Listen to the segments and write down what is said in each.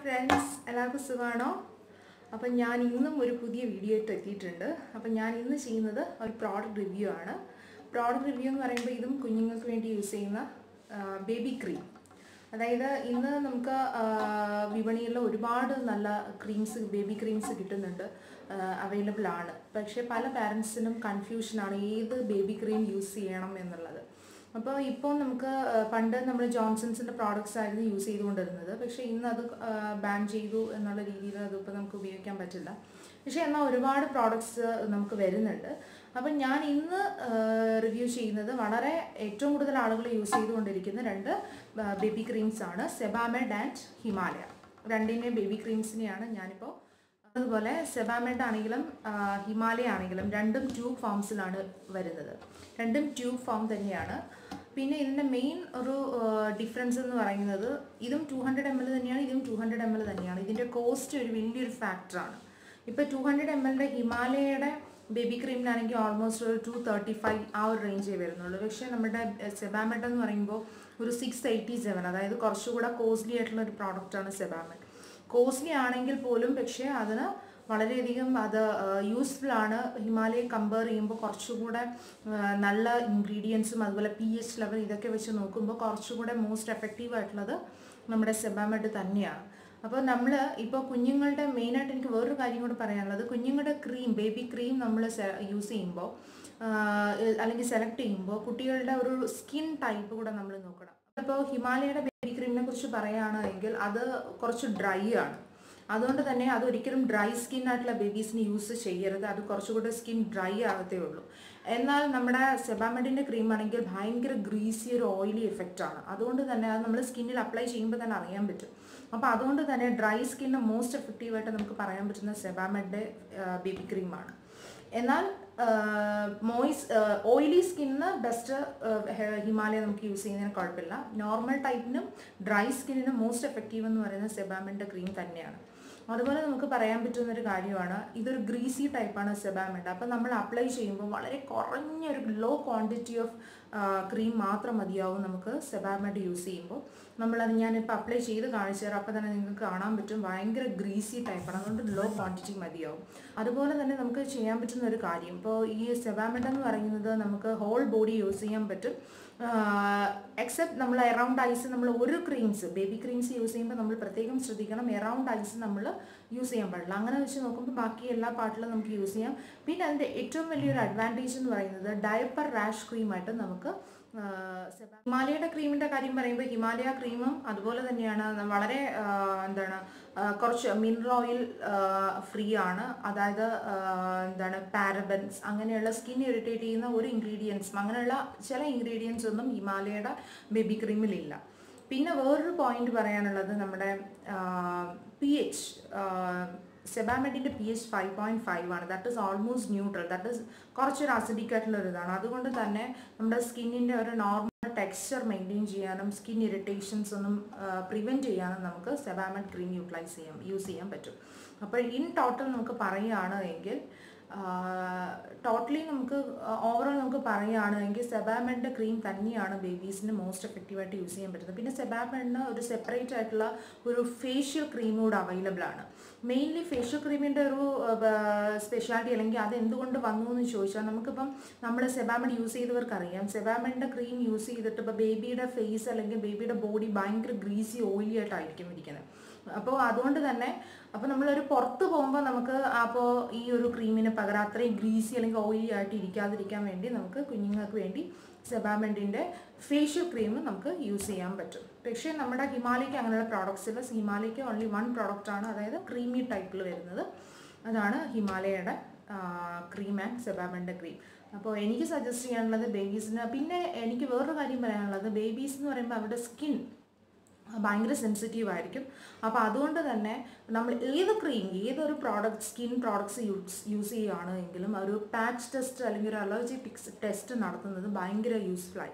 friends എല്ലാവർക്കും സുഖമാണോ അപ്പം ഞാൻ ഇന്നും ഒരു പുതിയ വീഡിയോ ആയിട്ട് എത്തിയിട്ടുണ്ട് അപ്പം ഞാൻ ഇന്ന് ചെയ്യുന്നത് ഒരു പ്രോഡക്റ്റ് റിവ്യൂ ആണ് പ്രോഡക്റ്റ് റിവ്യൂ എന്ന് പറയുമ്പോൾ ഇതും കുഞ്ഞുങ്ങൾക്ക് വേണ്ടി യൂസ് ചെയ്യുന്ന ബേബി ക്രീം അതായത് ഇന്ന് നമുക്ക് ആ, വിപണിയിൽ ഒരുപാട് നല്ല ക്രീംസ് ബേബി ക്രീംസ് കിട്ടുന്നുണ്ട് അവൈലബിൾ ആണ് പക്ഷേ പല പാരൻസിനും കൺഫ്യൂഷനാണ് ഏത് ബേബി ക്രീം യൂസ് ചെയ്യണം എന്നുള്ളത് അപ്പോൾ ഇപ്പോൾ നമുക്ക് ആ, പണ്ട് നമ്മൾ ജോൺസൺസിൻ്റെ പ്രോഡക്റ്റ്സ് ആയിരുന്നു യൂസ് ചെയ്തുകൊണ്ടിരുന്നത് പക്ഷേ ഇന്ന് അത് ബാൻ ചെയ്തു എന്നുള്ള രീതിയിൽ അതിപ്പോൾ നമുക്ക് ഉപയോഗിക്കാൻ പറ്റില്ല പക്ഷേ എന്നാൽ ഒരുപാട് പ്രോഡക്റ്റ്സ് നമുക്ക് വരുന്നുണ്ട് അപ്പം ഞാൻ ഇന്ന് റിവ്യൂ ചെയ്യുന്നത് വളരെ ഏറ്റവും കൂടുതൽ ആളുകൾ യൂസ് ചെയ്തുകൊണ്ടിരിക്കുന്ന രണ്ട് ബേബി ക്രീംസ് ആണ് സെബാമെഡ് ആൻഡ് ഹിമാലയ രണ്ടിൻ്റെയും ബേബി ക്രീംസിനെയാണ് ഞാനിപ്പോൾ അതുപോലെ സെബാമെഡ് ആണെങ്കിലും ആ, ഹിമാലയ ആണെങ്കിലും രണ്ടും ട്യൂബ് ഫോംസിലാണ് വരുന്നത് രണ്ടും ട്യൂബ് ഫോം തന്നെയാണ് പിന്നെ ഇതിൻ്റെ മെയിൻ ഒരു ഡിഫറൻസ് എന്ന് പറയുന്നത് ഇതും ടു ഹൺഡ്രഡ് എം എൽ തന്നെയാണ് ഇതും ടു ഹൺഡ്രഡ് എം എൽ തന്നെയാണ് ഇതിൻ്റെ കോസ്റ്റ് ഒരു വലിയൊരു ഫാക്ടറാണ് ഇപ്പോൾ ടു ഹൺഡ്രഡ് എം എല്ലിൻ്റെ ഹിമാലയയുടെ ബേബി ക്രീമിനാണെങ്കിൽ ഓൾമോസ്റ്റ് ഒരു ടു തേർട്ടി ഫൈവ് ആ ഒരു റേഞ്ചേ വരുന്നുള്ളൂ പക്ഷേ നമ്മുടെ സെബാമെഡ് എന്ന് പറയുമ്പോൾ ഒരു സിക്സ് എയ്റ്റി സെവൻ അതായത് കുറച്ചുകൂടെ കോസ്റ്റ്ലി ആയിട്ടുള്ള ഒരു പ്രോഡക്റ്റാണ് സെബാമെഡ് കോസ്റ്റ്ലി ആണെങ്കിൽ പോലും പക്ഷേ അതിന് വളരെയധികം അത് യൂസ്ഫുൾ ആണ് ഹിമാലയ കമ്പയർ ചെയ്യുമ്പോൾ കുറച്ചുകൂടെ ആ, നല്ല ഇൻഗ്രീഡിയൻസും അതുപോലെ പി എച്ച് ലെവൽ ഇതൊക്കെ വെച്ച് നോക്കുമ്പോൾ കുറച്ചുകൂടെ മോസ്റ്റ് എഫക്റ്റീവ് ആയിട്ടുള്ളത് നമ്മുടെ സെബാമെഡ് തന്നെയാണ് അപ്പോൾ നമ്മൾ ഇപ്പോൾ കുഞ്ഞുങ്ങളുടെ മെയിനായിട്ട് എനിക്ക് വേറൊരു കാര്യം കൂടെ പറയാനുള്ളത് കുഞ്ഞുങ്ങളുടെ ക്രീം ബേബി ക്രീം നമ്മൾ യൂസ് ചെയ്യുമ്പോൾ അല്ലെങ്കിൽ സെലക്ട് ചെയ്യുമ്പോൾ കുട്ടികളുടെ ഒരു സ്കിൻ ടൈപ്പ് കൂടെ നമ്മൾ നോക്കണം അപ്പോൾ ഹിമാലയയുടെ ബേബി ക്രീമിനെ കുറിച്ച് പറയുകയാണെങ്കിൽ അത് കുറച്ച് ഡ്രൈ ആണ് അതുകൊണ്ട് തന്നെ അത് ഒരിക്കലും ഡ്രൈ സ്കിൻ ആയിട്ടുള്ള ബേബീസിന് യൂസ് ചെയ്യരുത് അത് കുറച്ചുകൂടെ സ്കിൻ ഡ്രൈ ആകത്തേ ഉള്ളൂ എന്നാൽ നമ്മുടെ സെബാമെഡിൻ്റെ ക്രീം ആണെങ്കിൽ ഭയങ്കര ഗ്രീസി ഒരു ഓയിലി എഫക്റ്റ് ആണ് അതുകൊണ്ട് തന്നെ അത് നമ്മൾ സ്കിന്നിൽ അപ്ലൈ ചെയ്യുമ്പോൾ തന്നെ അറിയാൻ പറ്റും അപ്പോൾ അതുകൊണ്ട് തന്നെ ഡ്രൈ സ്കിന്നിന് മോസ്റ്റ് എഫക്റ്റീവായിട്ട് നമുക്ക് പറയാൻ പറ്റുന്ന സെബാമെഡിൻ്റെ ബേബി ക്രീമാണ് എന്നാൽ മോയിസ് ഓയിലി സ്കിന്നിന് ബെസ്റ്റ് ഹിമാലയ നമുക്ക് യൂസ് ചെയ്യുന്നതിന് കുഴപ്പമില്ല നോർമൽ ടൈപ്പിനും ഡ്രൈ സ്കിന്നിനും മോസ്റ്റ് എഫക്റ്റീവ് എന്ന് പറയുന്നത് സെബാമിൻ്റെ ക്രീം തന്നെയാണ് അതുപോലെ നമുക്ക് പറയാൻ പറ്റുന്ന ഒരു കാര്യമാണ് ഇതൊരു ഗ്രീസി ടൈപ്പാണ് സെബാമെഡ് അപ്പം നമ്മൾ അപ്ലൈ ചെയ്യുമ്പോൾ വളരെ കുറഞ്ഞൊരു ലോ ക്വാണ്ടിറ്റി ഓഫ് ക്രീം മാത്രം മതിയാവും നമുക്ക് സെബാമെഡ് യൂസ് ചെയ്യുമ്പോൾ നമ്മളത് ഞാനിപ്പോൾ അപ്ലൈ ചെയ്ത് കാണിച്ചു തരാം അപ്പോൾ തന്നെ നിങ്ങൾക്ക് കാണാൻ പറ്റും ഭയങ്കര ഗ്രീസി ടൈപ്പാണ് അതുകൊണ്ട് ലോ ക്വാണ്ടിറ്റി മതിയാവും അതുപോലെ തന്നെ നമുക്ക് ചെയ്യാൻ പറ്റുന്ന ഒരു കാര്യം ഇപ്പോൾ ഈ സെബാമെഡ് എന്ന് പറയുന്നത് നമുക്ക് ഹോൾ ബോഡി യൂസ് ചെയ്യാൻ പറ്റും എക്സെപ്റ്റ് നമ്മൾ എറൗണ്ട് ഐസ് നമ്മൾ ഒരു ക്രീംസ് ബേബി ക്രീംസ് യൂസ് ചെയ്യുമ്പോൾ നമ്മൾ പ്രത്യേകം ശ്രദ്ധിക്കണം എറൗണ്ട് ഐസ് നമ്മൾ യൂസ് ചെയ്യാൻ പാടില്ല അങ്ങനെ വെച്ച് നോക്കുമ്പോൾ ബാക്കി എല്ലാ പാർട്ടിലും നമുക്ക് യൂസ് ചെയ്യാം പിന്നെ അതിൻ്റെ ഏറ്റവും വലിയൊരു അഡ്വാൻറ്റേജ് എന്ന് പറയുന്നത് ഡയപ്പർ റാഷ് ക്രീമായിട്ട് നമുക്ക് ആ, സെബ- ഹിമാലയയുടെ ക്രീമിൻ്റെ കാര്യം പറയുമ്പോൾ ഹിമാലയ ക്രീമും അതുപോലെ തന്നെയാണ് ന- വളരെ ആ, എന്താണ് ആ, കുറച്ച് മിനറൽ ഓയിൽ ഫ്രീ ആണ് അതായത് ആ, എന്താണ് പാരബൻസ് അങ്ങനെയുള്ള സ്കിൻ ഇറിറ്റേറ്റ് ചെയ്യുന്ന ഒരു ഇൻഗ്രീഡിയൻസും അങ്ങനെയുള്ള ചില ഇൻഗ്രീഡിയൻസ് ഒന്നും ഹിമാലയയുടെ ബേബി ക്രീമിലില്ല പിന്നെ വേറൊരു പോയിന്റ് പറയാനുള്ളത് നമ്മുടെ പി എച്ച് സെബാമെഡിൻ്റെ P H five point five ആണ് that is almost neutral that is കുറച്ചൊരു അസിഡിക് ആയിട്ടുള്ള ഒരു ഇതാണ് അതുകൊണ്ട് തന്നെ നമ്മുടെ സ്കിന്നിൻ്റെ ഒരു നോർമൽ ടെക്സ്ചർ മെയിൻറ്റെയിൻ ചെയ്യാനും സ്കിൻ ഇറിറ്റേഷൻസ് ഒന്നും പ്രിവെൻറ്റ് ചെയ്യാനും നമുക്ക് സെബാമെഡ് ക്രീം യൂട്ടിലൈസ് ചെയ്യാം യൂസ് ചെയ്യാൻ പറ്റും അപ്പോൾ ഇൻ ടോട്ടൽ നമുക്ക് പറയുകയാണ് എങ്കിൽ ടോട്ടലി നമുക്ക് ഓവറോൾ നമുക്ക് പറയുകയാണെങ്കിൽ സെബാമെഡിൻ്റെ ക്രീം തന്നെയാണ് ബേബീസിന് മോസ്റ്റ് എഫക്റ്റീവായിട്ട് യൂസ് ചെയ്യാൻ പറ്റുന്നത് പിന്നെ സെബാമെഡിന് ഒരു സെപ്പറേറ്റ് ആയിട്ടുള്ള ഒരു ഫേഷ്യൽ ക്രീം കൂടെ അവൈലബിൾ ആണ് മെയിൻലി ഫേഷ്യൽ ക്രീമിൻ്റെ ഒരു സ്പെഷ്യാലിറ്റി അല്ലെങ്കിൽ അത് എന്തുകൊണ്ട് വന്നു എന്ന് ചോദിച്ചാൽ നമുക്കിപ്പം നമ്മൾ സെബാമെഡ് യൂസ് ചെയ്തവർക്ക് അറിയാം സെബാമെഡിൻ്റെ ക്രീം യൂസ് ചെയ്തിട്ട് ഇപ്പോൾ ബേബിയുടെ ഫേസ് അല്ലെങ്കിൽ ബേബിയുടെ ബോഡി ഭയങ്കര ഗ്രീസി ഓയിലി ആയിട്ടായിരിക്കും ഇരിക്കുന്നത് അപ്പോൾ അതുകൊണ്ട് തന്നെ അപ്പോൾ നമ്മളൊരു പുറത്ത് പോകുമ്പോൾ നമുക്ക് അപ്പോൾ ഈ ഒരു ക്രീമിന് പകരം അത്രയും ഗ്രീസി അല്ലെങ്കിൽ ഓയിലി ആയിട്ട് ഇരിക്കാതിരിക്കാൻ വേണ്ടി നമുക്ക് കുഞ്ഞുങ്ങൾക്ക് വേണ്ടി സെബാമെൻറ്റിൻ്റെ ഫേഷ്യൽ ക്രീം നമുക്ക് യൂസ് ചെയ്യാൻ പറ്റും പക്ഷേ നമ്മുടെ ഹിമാലയ്ക്ക് അങ്ങനെയുള്ള പ്രോഡക്ട്സ് ഇല്ല ഹിമാലയ്ക്ക് ഓൺലി വൺ പ്രോഡക്റ്റ് ആണ് അതായത് ക്രീമി ടൈപ്പിൽ വരുന്നത് അതാണ് ഹിമാലയയുടെ ക്രീം ആൻഡ് സെബാമെൻ്റെ ക്രീം അപ്പോൾ എനിക്ക് സജസ്റ്റ് ചെയ്യാനുള്ളത് ബേബീസിന് പിന്നെ എനിക്ക് വേറൊരു കാര്യം പറയാനുള്ളത് ബേബീസ് എന്ന് പറയുമ്പോൾ അവരുടെ സ്കിൻ ഭയങ്കര സെൻസിറ്റീവ് ആയിരിക്കും അപ്പോൾ അതുകൊണ്ട് തന്നെ നമ്മൾ ഏത് ക്രീം ഏതൊരു product skin products use use ചെയ്യുകയാണ് എങ്കിലും ഒരു പാച്ച് ടെസ്റ്റ് അല്ലെങ്കിൽ ഒരു അലർജി ടിക്സ് ടെസ്റ്റ് നടത്തുന്നത് ഭയങ്കര യൂസ്ഫുൾ ആയിരിക്കും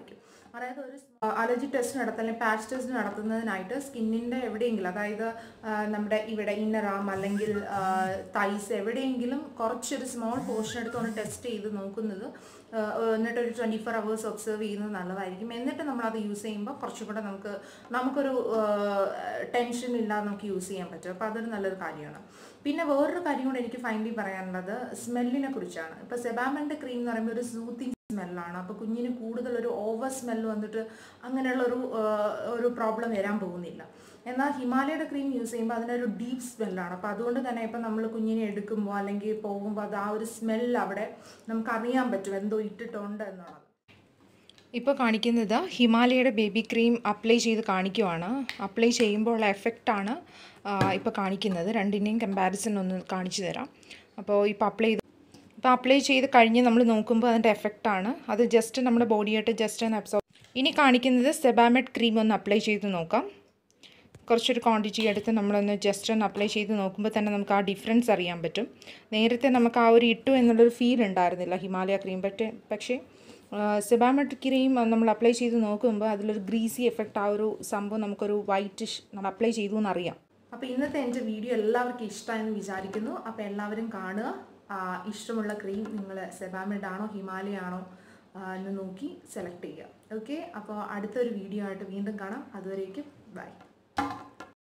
അതായത് ഒരു അലർജി ടെസ്റ്റ് നടത്തുക അല്ലെങ്കിൽ പാച്ച് ടെസ്റ്റ് നടത്തുന്നതിനായിട്ട് സ്കിന്നിൻ്റെ എവിടെയെങ്കിലും അതായത് ആ, നമ്മുടെ ഇവിടെ ഇന്നർ ആം അല്ലെങ്കിൽ തൈസ് എവിടെയെങ്കിലും കുറച്ചൊരു സ്മോൾ പോർഷൻ എടുത്തുകൊണ്ട് ടെസ്റ്റ് ചെയ്ത് നോക്കുന്നത് ആ, എന്നിട്ട് ഒരു ട്വൻറ്റി ഫോർ അവേഴ്സ് ഒബ്സർവ് ചെയ്യുന്നത് നല്ലതായിരിക്കും എന്നിട്ട് നമ്മളത് യൂസ് ചെയ്യുമ്പോൾ കുറച്ചും കൂടെ നമുക്ക് നമുക്കൊരു ടെൻഷൻ ഇല്ലാതെ നമുക്ക് യൂസ് ചെയ്യാൻ പറ്റും അപ്പോൾ അതൊരു നല്ലൊരു കാര്യമാണ് പിന്നെ വേറൊരു കാര്യം കൂടെ എനിക്ക് ഫൈനലി പറയാനുള്ളത് സ്മെല്ലിനെ കുറിച്ചാണ് ഇപ്പോൾ സെബാമൻ്റെ ക്രീം എന്ന് പറയുമ്പോൾ ഒരു സൂത്തിങ് സ്മെല്ലാണ് അപ്പോൾ കുഞ്ഞിന് കൂടുതൽ ഒരു ഓവർ സ്മെല്ല് വന്നിട്ട് അങ്ങനെയുള്ള ഒരു ആ, ഒരു പ്രോബ്ലം വരാൻ പോകുന്നില്ല എന്നാൽ ഹിമാലയയുടെ ക്രീം യൂസ് ചെയ്യുമ്പോൾ അതിനൊരു ഡീപ്പ് സ്മെല്ലാണ് അപ്പോൾ അതുകൊണ്ട് തന്നെ ഇപ്പം നമ്മൾ കുഞ്ഞിനെ എടുക്കുമ്പോൾ അല്ലെങ്കിൽ പോകുമ്പോൾ അത് ആ ഒരു സ്മെല്ല് അവിടെ നമുക്ക് അറിയാൻ പറ്റും എന്തോ ഇട്ടിട്ടുണ്ട് എന്നുള്ളത് ഇപ്പോൾ കാണിക്കുന്നത് ഹിമാലയയുടെ ബേബി ക്രീം അപ്ലൈ ചെയ്ത് കാണിക്കുവാണ് അപ്ലൈ ചെയ്യുമ്പോൾ ഉള്ള എഫക്റ്റാണ് ഇപ്പോൾ കാണിക്കുന്നത് രണ്ടിൻ്റെയും കമ്പാരിസൺ ഒന്ന് കാണിച്ചു തരാം അപ്പോൾ ഇപ്പോൾ അപ്ലൈ ചെയ്ത് ഇപ്പോൾ അപ്ലൈ ചെയ്ത് കഴിഞ്ഞ് നമ്മൾ നോക്കുമ്പോൾ അതിൻ്റെ എഫക്റ്റാണ് അത് ജസ്റ്റ് നമ്മുടെ ബോഡിയായിട്ട് ജസ്റ്റ് ഒന്ന് അബ്സോർബ് ഇനി കാണിക്കുന്നത് സെബാമെഡ് ക്രീം ഒന്ന് അപ്ലൈ ചെയ്ത് നോക്കാം കുറച്ചൊരു ക്വാണ്ടിറ്റി എടുത്ത് നമ്മളൊന്ന് ജസ്റ്റ് ഒന്ന് അപ്ലൈ ചെയ്ത് നോക്കുമ്പോൾ തന്നെ നമുക്ക് ആ ഡിഫറൻസ് അറിയാൻ പറ്റും നേരത്തെ നമുക്ക് ആ ഒരു ഇട്ടു എന്നുള്ളൊരു ഫീൽ ഉണ്ടായിരുന്നില്ല ഹിമാലയ ക്രീം പക്ഷേ പക്ഷേ സെബാമെഡ് ക്രീം നമ്മൾ അപ്ലൈ ചെയ്ത് നോക്കുമ്പോൾ അതിലൊരു ഗ്രീസി എഫക്റ്റ് ആ ഒരു സംഭവം നമുക്കൊരു വൈറ്റിഷ് നമ്മൾ അപ്ലൈ ചെയ്തു എന്നറിയാം അപ്പോൾ ഇന്നത്തെ എൻ്റെ വീഡിയോ എല്ലാവർക്കും ഇഷ്ടമായെന്ന് വിചാരിക്കുന്നു അപ്പോൾ എല്ലാവരും കാണുക ആ, ഇഷ്ടമുള്ള ക്രീം നിങ്ങൾ സെബാമെഡ് ആണോ ഹിമാലയ ആണോ ആ, എന്ന് നോക്കി സെലക്ട് ചെയ്യുക ഓക്കെ അപ്പോൾ അടുത്തൊരു വീഡിയോ ആയിട്ട് വീണ്ടും കാണാം അതുവരേക്കും ബൈ